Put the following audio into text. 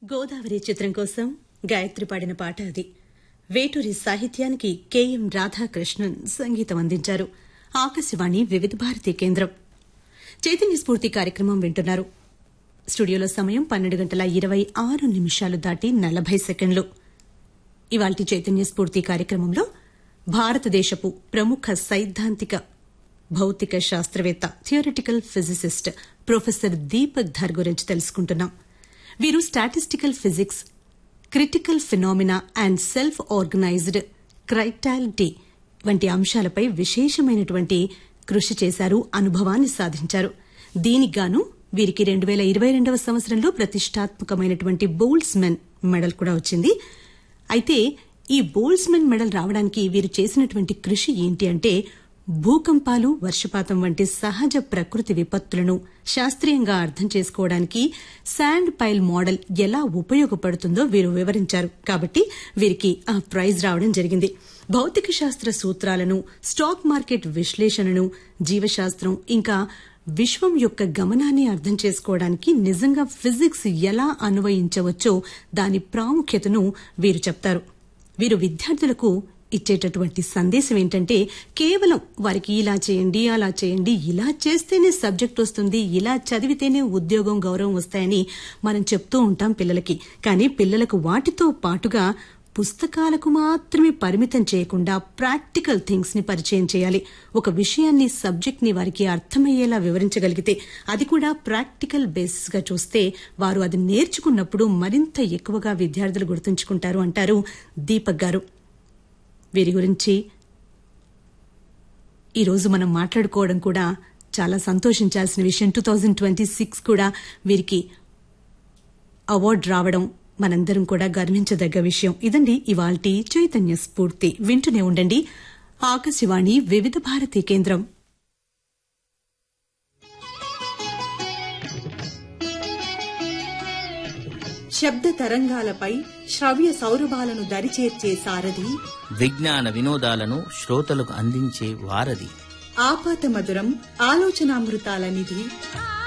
గోదావరి చిత్రం కోసం గాయత్రి పాడిన పాట అది వేటూరి సాహిత్యానికి కెఎం రాధాకృష్ణన్ సంగీతం అందించారు ఆకాశవాణి వివిధ భారతి కేంద్రం చైతన్య స్ఫూర్తి కార్యక్రమం వింటున్నారు స్టూడియోలో సమయం పన్నెండు గంటల ఇరవై ఆరు నిమిషాలు దాటి నలభై సెకండ్లు ఇవాల్టి చైతన్య స్ఫూర్తి కార్యక్రమంలో భారతదేశపు ప్రముఖ సైద్ధాంతిక భౌతిక శాస్త్రవేత్త theoretical physicist professor Deepak Dhar గురించి తెలుసుకుంటున్నాం వీరు statistical physics critical phenomena and self organised criticality వంటి అంశాలపై విశేషమైనటువంటి కృషి చేశారు అనుభవాన్ని సాధించారు దీనికిగాను వీరికి రెండు వేల ఇరవై రెండవ సంవత్సరంలో ప్రతిష్టాత్మకమైనటువంటి బోల్స్మెన్ మెడల్ కూడా వచ్చింది అయితే ఈ బోల్స్మెన్ మెడల్ రావడానికి వీరు చేసినటువంటి కృషి ఏంటి అంటే భూకంపాలు వర్షపాతం వంటి సహజ ప్రకృతి విపత్తులను శాస్త్రీయంగా అర్థం చేసుకోవడానికి శాండ్ పైల్ మోడల్ ఎలా ఉపయోగపడుతుందో వీరు వివరించారు కాబట్టి వీరికి ఆ ప్రైజ్ రావడం జరిగింది భౌతిక శాస్త్ర సూత్రాలను స్టాక్ మార్కెట్ విశ్లేషణను జీవశాస్త్రం ఇంకా విశ్వం యొక్క గమనాన్ని అర్థం చేసుకోవడానికి నిజంగా ఫిజిక్స్ ఎలా అన్వయించవచ్చో దాని ప్రాముఖ్యతను వీరు చెప్తారు వీరు విద్యార్థులకు ఇచ్చేటటువంటి సందేశం ఏంటంటే కేవలం వారికి ఇలా చేయండి అలా చేయండి ఇలా చేస్తేనే సబ్జెక్ట్ వస్తుంది ఇలా చదివితేనే ఉద్యోగం గౌరవం వస్తాయని మనం చెప్తూ ఉంటాం పిల్లలకి కానీ పిల్లలకు వాటితో పాటుగా పుస్తకాలకు మాత్రమే పరిమితం చేయకుండా ప్రాక్టికల్ థింగ్స్ ని పరిచయం చేయాలి ఒక విషయాన్ని సబ్జెక్ట్ ని వారికి అర్థమయ్యేలా వివరించగలిగితే అది కూడా ప్రాక్టికల్ బేసిస్ గా చూస్తే వారు అది నేర్చుకున్నప్పుడు మరింత ఎక్కువగా విద్యార్థులు గుర్తుంచుకుంటారు అంటారు దీపక్ గారు వీరి గురించి ఈరోజు మనం మాట్లాడుకోవడం కూడా చాలా సంతోషించాల్సిన విషయం టూ థౌజండ్ ట్వంటీ సిక్స్ కూడా వీరికి అవార్డు రావడం మనందరం కూడా గర్వించదగ్గ విషయం ఇదండి ఇవాల్టి చైతన్య స్ఫూర్తి వింటూనే ఉండండి ఆకాశవాణి వివిధ భారతి కేంద్రం శబ్ద తరంగాలపై శ్రవ్య సౌరభాలను దరిచేర్చే సారథి విజ్ఞాన వినోదాలను శ్రోతలకు అందించే వారధి ఆపాత మధురం ఆలోచనామృతాల నిధి